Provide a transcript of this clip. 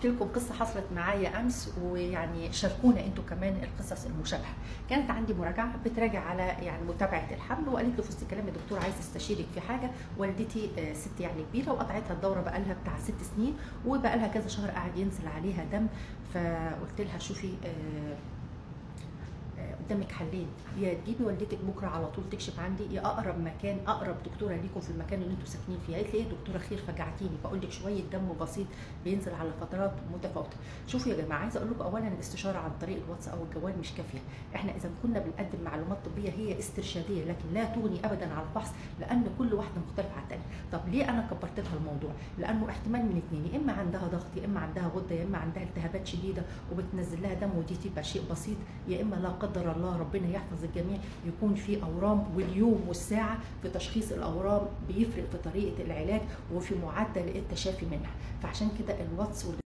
احكي لكم قصه حصلت معايا امس ويعني شاركونا انتوا كمان القصص المشابهه كانت عندي مراجعه بتراجع على يعني متابعه الحمل وقالت لي في وسط الكلام يا دكتور عايز استشيرك في حاجه والدتي آه، ست يعني كبيره وقطعتها الدوره بقى لها بتاع ست سنين وبقى لها كذا شهر قاعد ينزل عليها دم فقلت لها شوفي آه، آه، قدامك حلين يا تجيبي والدتك بكره على طول تكشف عندي يا اقرب مكان اقرب دكتوره ليكم في المكان اللي انتوا ساكنين فيه قالت لي ايه دكتوره خير فجعتيني بقول لك شويه دم بسيط بينزل على فترات متفاوته شوفوا يا جماعه عايزه اقول لكم اولا الاستشاره عن طريق الواتس او الجوال مش كافيه احنا اذا كنا بنقدم معلومات طبيه هي استرشاديه لكن لا تغني ابدا على الفحص لان كل واحده مختلفه عن الثانيه طب ليه انا كبرت لها الموضوع لانه احتمال من اثنين يا اما عندها ضغط يا اما عندها غده يا اما عندها التهابات شديده وبتنزل لها دم ودي تبقى شيء بسيط يا اما لا قدر الله ربنا يحفظ الجميع يكون في اورام واليوم والساعه في تشخيص الاورام بيفرق في طريقه العلاج وفي معدل التشافي منها فعشان كده الواتس وال